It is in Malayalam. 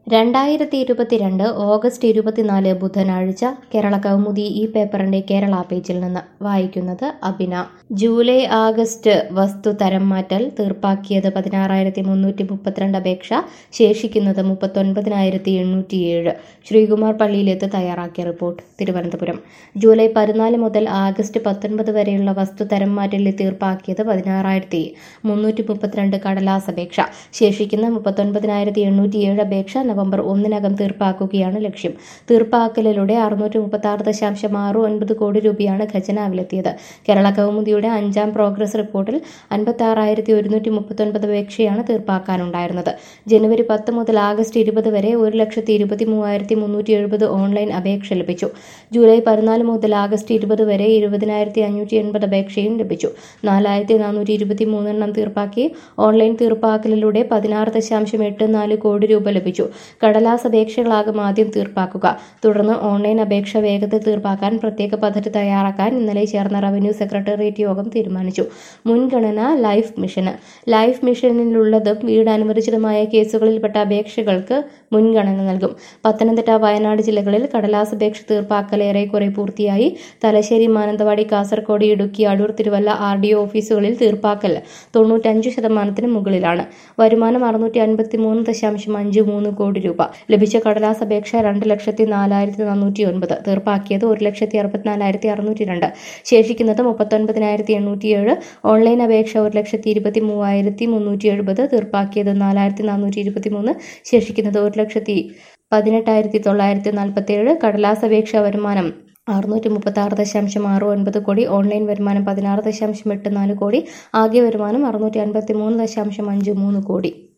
രണ്ടായിരത്തി ഇരുപത്തിരണ്ട് ഓഗസ്റ്റ് ഇരുപത്തിനാല് ബുധനാഴ്ച കേരള കൗമുദി ഈ പേപ്പറിന്റെ കേരള പേജിൽ നിന്ന് വായിക്കുന്നത് അബിന ജൂലൈ ആഗസ്റ്റ് വസ്തു തരം മാറ്റൽ തീർപ്പാക്കിയത് പതിനാറായിരത്തി മുന്നൂറ്റി മുപ്പത്തിരണ്ട് അപേക്ഷ ശേഷിക്കുന്നത് മുപ്പത്തൊൻപതിനായിരത്തി എണ്ണൂറ്റിയേഴ് ശ്രീകുമാർ പള്ളിയിലെത്ത് തയ്യാറാക്കിയ റിപ്പോർട്ട് തിരുവനന്തപുരം ജൂലൈ പതിനാല് മുതൽ ആഗസ്റ്റ് പത്തൊൻപത് വരെയുള്ള വസ്തു തരം മാറ്റലിൽ തീർപ്പാക്കിയത് പതിനാറായിരത്തി മുന്നൂറ്റി മുപ്പത്തിരണ്ട് കടലാസ് അപേക്ഷ ശേഷിക്കുന്ന മുപ്പത്തൊൻപതിനായിരത്തി എണ്ണൂറ്റിയേഴ് അപേക്ഷ നവംബർ ഒന്നിനകം തീർപ്പാക്കുകയാണ് ലക്ഷ്യം തീർപ്പാക്കലിലൂടെ അറുന്നൂറ്റി മുപ്പത്തി ആറ് ദശാംശം ആറ് ഒൻപത് കോടി രൂപയാണ് ഖജനാവിലെത്തിയത് കേരള കൗമുദിയുടെ അഞ്ചാം പ്രോഗ്രസ് റിപ്പോർട്ടിൽ അൻപത്തി ആറായിരത്തി ഒരുന്നൂറ്റി മുപ്പത്തൊൻപത് അപേക്ഷയാണ് തീർപ്പാക്കാനുണ്ടായിരുന്നത് ജനുവരി പത്ത് മുതൽ ആഗസ്റ്റ് ഇരുപത് വരെ ഒരു ലക്ഷത്തി ഇരുപത്തി മൂവായിരത്തി മുന്നൂറ്റി എഴുപത് ഓൺലൈൻ അപേക്ഷ ലഭിച്ചു ജൂലൈ പതിനാല് മുതൽ ആഗസ്റ്റ് ഇരുപത് വരെ ഇരുപതിനായിരത്തി അഞ്ഞൂറ്റി എൺപത് അപേക്ഷയും ലഭിച്ചു നാലായിരത്തി നാനൂറ്റി ഇരുപത്തി മൂന്നെണ്ണം തീർപ്പാക്കി ഓൺലൈൻ തീർപ്പാക്കലിലൂടെ പതിനാറ് ദശാംശം എട്ട് നാല് കോടി രൂപ ലഭിച്ചു കടലാസ് അപേക്ഷകളാകും ആദ്യം തീർപ്പാക്കുക തുടർന്ന് ഓൺലൈൻ അപേക്ഷ വേഗത്തിൽ തീർപ്പാക്കാൻ പ്രത്യേക പദ്ധതി തയ്യാറാക്കാൻ ഇന്നലെ ചേർന്ന റവന്യൂ സെക്രട്ടേറിയറ്റ് യോഗം തീരുമാനിച്ചു മുൻഗണന ലൈഫ് മിഷന് ലൈഫ് മിഷനിലുള്ളതും വീട് അനുവദിച്ചതുമായ കേസുകളിൽപ്പെട്ട അപേക്ഷകൾക്ക് മുൻഗണന നൽകും പത്തനംതിട്ട വയനാട് ജില്ലകളിൽ കടലാസ് അപേക്ഷ തീർപ്പാക്കൽ ഏറെക്കുറെ പൂർത്തിയായി Thalassery Mananthavady Kasaragod Idukki Adoor Thiruvalla R D O ഓഫീസുകളിൽ തീർപ്പാക്കൽ തൊണ്ണൂറ്റഞ്ച് ശതമാനത്തിന് മുകളിലാണ് വരുമാനം അറുന്നൂറ്റി അൻപത്തി മൂന്ന് ദശാംശം അഞ്ച് മൂന്ന് കോടി രൂപ ലഭിച്ച കടലാസ് അപേക്ഷ രണ്ട് ലക്ഷത്തി നാലായിരത്തി നാനൂറ്റി ഒൻപത് തീർപ്പാക്കിയത് ഒരു ലക്ഷത്തി അറുപത്തിനാലായിരത്തി അറുന്നൂറ്റി രണ്ട് ശേഷിക്കുന്നത് മുപ്പത്തൊൻപതിനായിരത്തി എണ്ണൂറ്റിയേഴ് ഓൺലൈൻ അപേക്ഷ ഒരു ലക്ഷത്തി ഇരുപത്തി മൂവായിരത്തി മുന്നൂറ്റി എഴുപത് തീർപ്പാക്കിയത് നാലായിരത്തി നാനൂറ്റി ഇരുപത്തി മൂന്ന് ശേഷിക്കുന്നത് ഒരു ലക്ഷത്തി പതിനെട്ടായിരത്തി തൊള്ളായിരത്തി നാൽപ്പത്തേഴ് കടലാസ് അപേക്ഷ വരുമാനം അറുന്നൂറ്റി മുപ്പത്തി ആറ് ദശാംശം ആറ് ഒൻപത് കോടി ഓൺലൈൻ വരുമാനം പതിനാറ് ദശാംശം എട്ട് നാല് കോടി ആകെ വരുമാനം അറുന്നൂറ്റി അൻപത്തി മൂന്ന് ദശാംശം അഞ്ച് മൂന്ന് കോടി